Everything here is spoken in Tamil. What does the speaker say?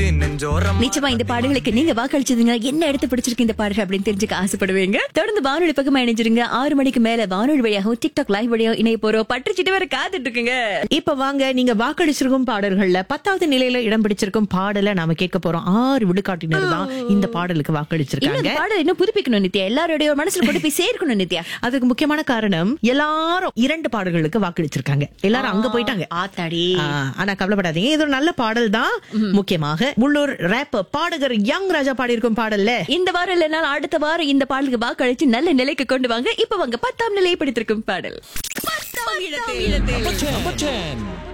வச்சு நெஞ்சோரம் நிச்சயமா இந்த பாடல்களுக்கு நீங்க வாக்களிச்சதுங்க என்ன எடுத்து பிடிச்சிருக்கு இந்த பாடல் அப்படின்னு தெரிஞ்சுக்க ஆசைப்படுவீங்க தொடர்ந்து வானொலி பக்கமா இணைஞ்சிருங்க ஆறு மணிக்கு மேல வானொலி வழியாகவும் டிக்டாக் லைவ் வழியாகவும் இணைய போறோம் பற்றுச்சிட்டு வர காத்துட்டு இருக்குங்க இப்ப வாங்க நீங்க வாக்களிச்சிருக்கும் பாடல்கள்ல பத்தாவது நிலையில இடம் பிடிச்சிருக்கும் பாடலை நாம கேட்க போறோம் ஆறு விழுக்காட்டினர் தான் இந்த பாடலுக்கு இன்னும் வாக்களிச்சிருக்காங்க இந்த பாடல் இன்னும் புதுப்பிக்கணும் நித்யா எல்லாருடைய மனசுல கொண்டு போய் சேர்க்கணும் நித்யா அதுக்கு முக்கியமான காரணம் எல்லாரும் இரண்டு பாடல்களுக்கு வாக்களிச்சிருக்காங்க எல்லாரும் அங்க போயிட்டாங்க ஆத்தாடி ஆ, ஆனா கவலைப்படாதீங்க இது ஒரு நல்ல பாடல் தான் முக்கியமாக உள்ளூர் ரேப் பாடகர் யங் ராஜா பாடியிருக்கும் பாடல்ல இந்த வாரம் இல்லைனாலும் அடுத்த வாரம் இந்த பாடலுக்கு வாக்களிச்சு நல்ல நிலைக்கு கொண்டு வாங்க இப்ப வாங்க பத்தாம் நிலையை பிடித்திருக்கும் பாடல் பத்தாம் இடத்தில். Number 10.